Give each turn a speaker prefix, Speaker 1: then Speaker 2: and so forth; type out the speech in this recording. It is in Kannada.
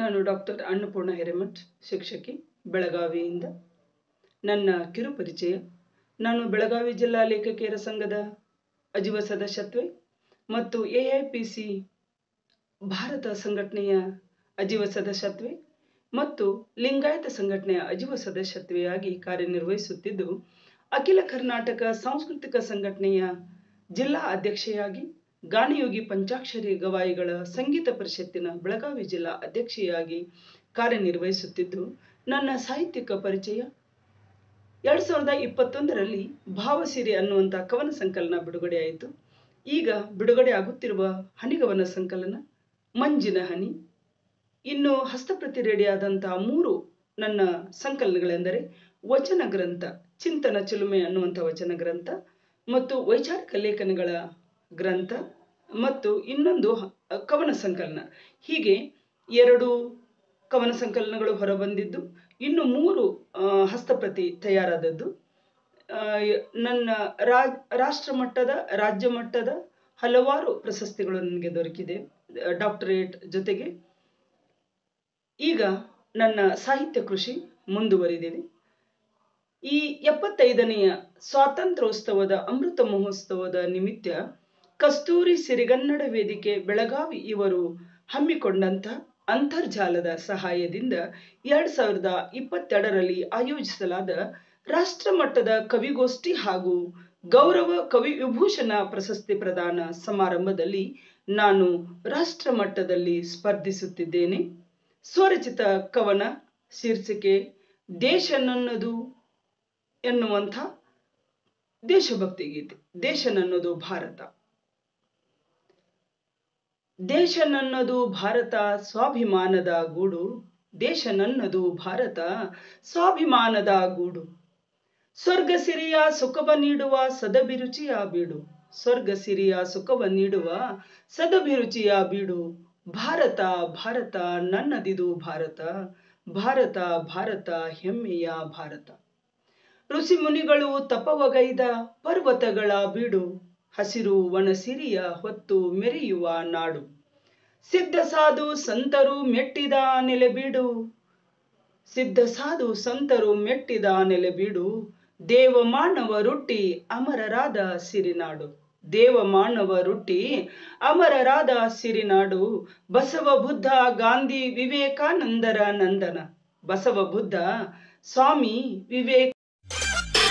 Speaker 1: ನಾನು ಡಾಕ್ಟರ್ ಅನ್ನಪೂರ್ಣ ಹಿರೇಮಠ್ ಶಿಕ್ಷಕಿ ಬೆಳಗಾವಿಯಿಂದ ನನ್ನ ಕಿರು ಪರಿಚಯ ನಾನು ಬೆಳಗಾವಿ ಜಿಲ್ಲಾ ಲೇಖಕಿಯರ ಸಂಘದ ಅಜೀವ ಸದಸ್ಯತ್ವೆ ಮತ್ತು A I P C Bharat ಸಂಘಟನೆಯ ಅಜೀವ ಸದಸ್ಯತ್ವೆ ಮತ್ತು ಲಿಂಗಾಯತ ಸಂಘಟನೆಯ ಅಜೀವ ಸದಸ್ಯತ್ವೆಯಾಗಿ ಕಾರ್ಯನಿರ್ವಹಿಸುತ್ತಿದ್ದು ಅಖಿಲ ಕರ್ನಾಟಕ ಸಾಂಸ್ಕೃತಿಕ ಸಂಘಟನೆಯ ಜಿಲ್ಲಾ ಅಧ್ಯಕ್ಷೆಯಾಗಿ ಗಾನಯೋಗಿ ಪಂಚಾಕ್ಷರಿ ಗವಾಯಿಗಳ ಸಂಗೀತ ಪರಿಷತ್ತಿನ ಬೆಳಗಾವಿ ಜಿಲ್ಲಾ ಅಧ್ಯಕ್ಷೆಯಾಗಿ ಕಾರ್ಯನಿರ್ವಹಿಸುತ್ತಿದ್ದು ನನ್ನ ಸಾಹಿತ್ಯಿಕ ಪರಿಚಯ ಎರಡು ಸಾವಿರದ ಇಪ್ಪತ್ತೊಂದರಲ್ಲಿ ಭಾವಸಿರಿ ಅನ್ನುವಂಥ ಕವನ ಸಂಕಲನ ಬಿಡುಗಡೆಯಾಯಿತು ಈಗ ಬಿಡುಗಡೆ ಆಗುತ್ತಿರುವ ಹನಿಗವನ ಸಂಕಲನ ಮಂಜಿನ ಹನಿ ಇನ್ನು ಹಸ್ತಪ್ರತಿ ರೆಡಿಯಾದಂತಹ ಮೂರು ನನ್ನ ಸಂಕಲನಗಳೆಂದರೆ ವಚನ ಗ್ರಂಥ ಚಿಂತನ ಚಿಲುಮೆ ಅನ್ನುವಂಥ ವಚನ ಗ್ರಂಥ ಮತ್ತು ವೈಚಾರಿಕ ಲೇಖನಗಳ ಗ್ರಂಥ ಮತ್ತು ಇನ್ನೊಂದು ಕವನ ಸಂಕಲನ ಹೀಗೆ ಎರಡು ಕವನ ಸಂಕಲನಗಳು ಹೊರಬಂದಿದ್ದು ಇನ್ನು ಮೂರು ಹಸ್ತಪ್ರತಿ ತಯಾರಾದದ್ದು ನನ್ನ ರಾಜ್ ರಾಷ್ಟ್ರ ಮಟ್ಟದ ರಾಜ್ಯ ಮಟ್ಟದ ಹಲವಾರು ಪ್ರಶಸ್ತಿಗಳು ನನಗೆ ದೊರಕಿದೆ ಡಾಕ್ಟರೇಟ್ ಜೊತೆಗೆ ಈಗ ನನ್ನ ಸಾಹಿತ್ಯ ಕೃಷಿ ಮುಂದುವರಿದಿದೆ ಈ ಎಪ್ಪತ್ತೈದನೆಯ ಸ್ವಾತಂತ್ರ್ಯೋತ್ಸವದ ಅಮೃತ ಮಹೋತ್ಸವದ ನಿಮಿತ್ತ ಕಸ್ತೂರಿ ಸಿರಿಗನ್ನಡ ವೇದಿಕೆ ಬೆಳಗಾವಿ ಇವರು ಹಮ್ಮಿಕೊಂಡಂತ ಅಂತರ್ಜಾಲದ ಸಹಾಯದಿಂದ ಎರಡ್ ಸಾವಿರದ ಇಪ್ಪತ್ತೆರಡರಲ್ಲಿ ಆಯೋಜಿಸಲಾದ ರಾಷ್ಟ್ರ ಮಟ್ಟದ ಕವಿಗೋಷ್ಠಿ ಹಾಗೂ ಗೌರವ ಕವಿ ವಿಭೂಷಣ ಪ್ರಶಸ್ತಿ ಪ್ರದಾನ ಸಮಾರಂಭದಲ್ಲಿ ನಾನು ರಾಷ್ಟ್ರ ಮಟ್ಟದಲ್ಲಿ ಸ್ಪರ್ಧಿಸುತ್ತಿದ್ದೇನೆ ಸ್ವರಚಿತ ಕವನ ಶೀರ್ಷಿಕೆ ದೇಶ ನನ್ನದು ಎನ್ನುವಂಥ ದೇಶಭಕ್ತಿ ಗೀತೆ ದೇಶ ನನ್ನದು ಭಾರತ ದೇಶ ನನ್ನದು ಭಾರತ ಸ್ವಾಭಿಮಾನದ ಗೂಡು ದೇಶ ನನ್ನದು ಭಾರತ ಸ್ವಾಭಿಮಾನದ ಗೂಡು ಸ್ವರ್ಗ ಸಿರಿಯ ಸುಖವ ನೀಡುವ ಸದಭಿರುಚಿಯ ಬೀಡು ಸ್ವರ್ಗ ಸಿರಿಯ ಸುಖವ ನೀಡುವ ಸದಭಿರುಚಿಯ ಬೀಡು ಭಾರತ ಭಾರತ ನನ್ನದಿದು ಭಾರತ ಭಾರತ ಭಾರತ ಹೆಮ್ಮೆಯ ಭಾರತ ಋಷಿ ಮುನಿಗಳು ತಪವಗೈದ ಪರ್ವತಗಳ ಬೀಡು ಹಸಿರು ವನಸಿರಿಯ ಹೊತ್ತು ಮೆರೆಯುವ ನಾಡು ಸಿದ್ಧ ಸಾಧು ಸಂತರು ಮೆಟ್ಟಿದ ನೆಲೆಬೀಡು ಸಿದ್ಧ ಸಾಧು ಸಂತರು ಮೆಟ್ಟಿದ ನೆಲೆಬೀಡು ದೇವ ಮಾನವ ರೊಟ್ಟಿ ಅಮರರಾದ ಸಿರಿನಾಡು ದೇವ ಮಾನವ ರೊಟ್ಟಿ ಅಮರರಾದ ಸಿರಿನಾಡು ಬಸವ ಬುದ್ಧ ಗಾಂಧಿ ವಿವೇಕಾನಂದರ ನಂದನ ಬಸವ ಬುದ್ಧ ಸ್ವಾಮಿ ವಿವೇಕ